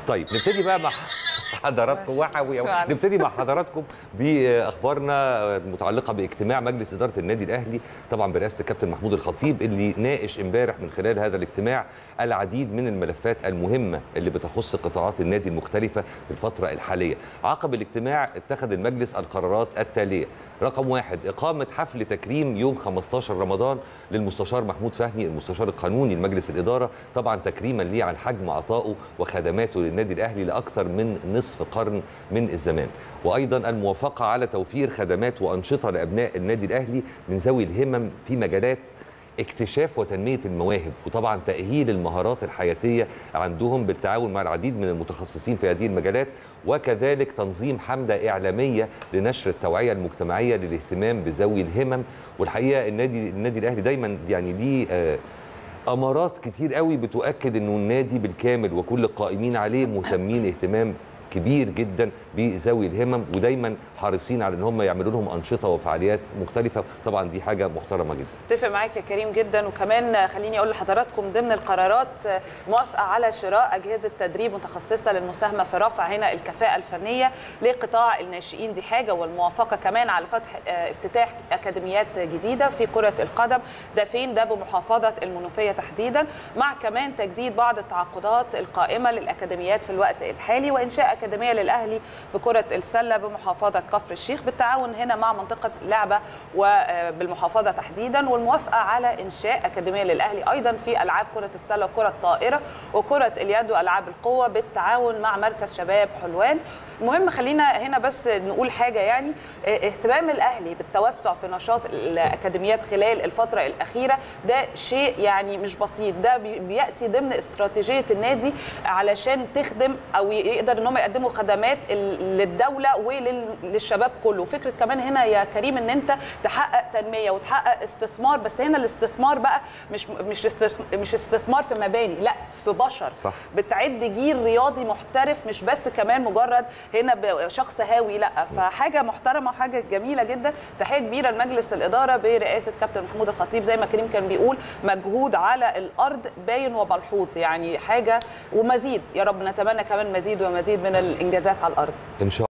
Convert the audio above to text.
طيب نبتدي بقى مع حضراتكم وحوي معلش. نبتدي مع حضراتكم باخبارنا المتعلقه باجتماع مجلس اداره النادي الاهلي طبعا برئاسه الكابتن محمود الخطيب اللي ناقش امبارح من خلال هذا الاجتماع العديد من الملفات المهمه اللي بتخص قطاعات النادي المختلفه في الفتره الحاليه عقب الاجتماع اتخذ المجلس القرارات التاليه رقم واحد إقامة حفل تكريم يوم 15 رمضان للمستشار محمود فهمي المستشار القانوني لمجلس الإدارة طبعا تكريما ليه عن حجم عطائه وخدماته للنادي الأهلي لأكثر من نصف قرن من الزمان وأيضا الموافقة على توفير خدمات وأنشطة لأبناء النادي الأهلي من ذوي الهمم في مجالات اكتشاف وتنميه المواهب وطبعا تاهيل المهارات الحياتيه عندهم بالتعاون مع العديد من المتخصصين في هذه المجالات وكذلك تنظيم حمله اعلاميه لنشر التوعيه المجتمعيه للاهتمام بذوي الهمم والحقيقه النادي النادي الاهلي دايما يعني ليه آه امارات كتير قوي بتؤكد انه النادي بالكامل وكل القائمين عليه مهتمين اهتمام كبير جدا بذوي الهمم ودايما حريصين على ان هم يعملوا لهم انشطه وفعاليات مختلفه طبعا دي حاجه محترمه جدا اتفق معاك يا كريم جدا وكمان خليني اقول لحضراتكم ضمن القرارات موافقه على شراء اجهزه تدريب متخصصه للمساهمه في رفع هنا الكفاءه الفنيه لقطاع الناشئين دي حاجه والموافقه كمان على فتح آه، افتتاح اكاديميات جديده في كره القدم ده فين ده بمحافظه المنوفيه تحديدا مع كمان تجديد بعض التعاقدات القائمه للاكاديميات في الوقت الحالي وانشاء اكاديميه للاهلي في كره السله بمحافظه كفر الشيخ بالتعاون هنا مع منطقه لعبه وبالمحافظه تحديدا والموافقه على انشاء اكاديميه للاهلي ايضا في العاب كره السله وكره الطائره وكره اليد والعاب القوه بالتعاون مع مركز شباب حلوان المهم خلينا هنا بس نقول حاجه يعني اه، اهتمام الاهلي بالتوسع في نشاط الاكاديميات خلال الفتره الاخيره ده شيء يعني مش بسيط ده بي- بياتي ضمن استراتيجيه النادي علشان تخدم او يقدر ان هم يقدموا خدمات ال- للدوله وللشباب كله فكره كمان هنا يا كريم ان انت تحقق تنميه وتحقق استثمار بس هنا الاستثمار بقى مش مش استث- مش استثمار في مباني لا في بشر صح. بتعد جيل رياضي محترف مش بس كمان مجرد هنا بشخص هاوي لا فحاجه محترمه وحاجه جميله جدا تحيه كبيره لمجلس الاداره برئاسه كابتن محمود الخطيب زي ما كريم كان بيقول مجهود على الارض باين وملحوظ يعني حاجه ومزيد يا رب نتمنى كمان مزيد ومزيد من الانجازات على الارض ان شاء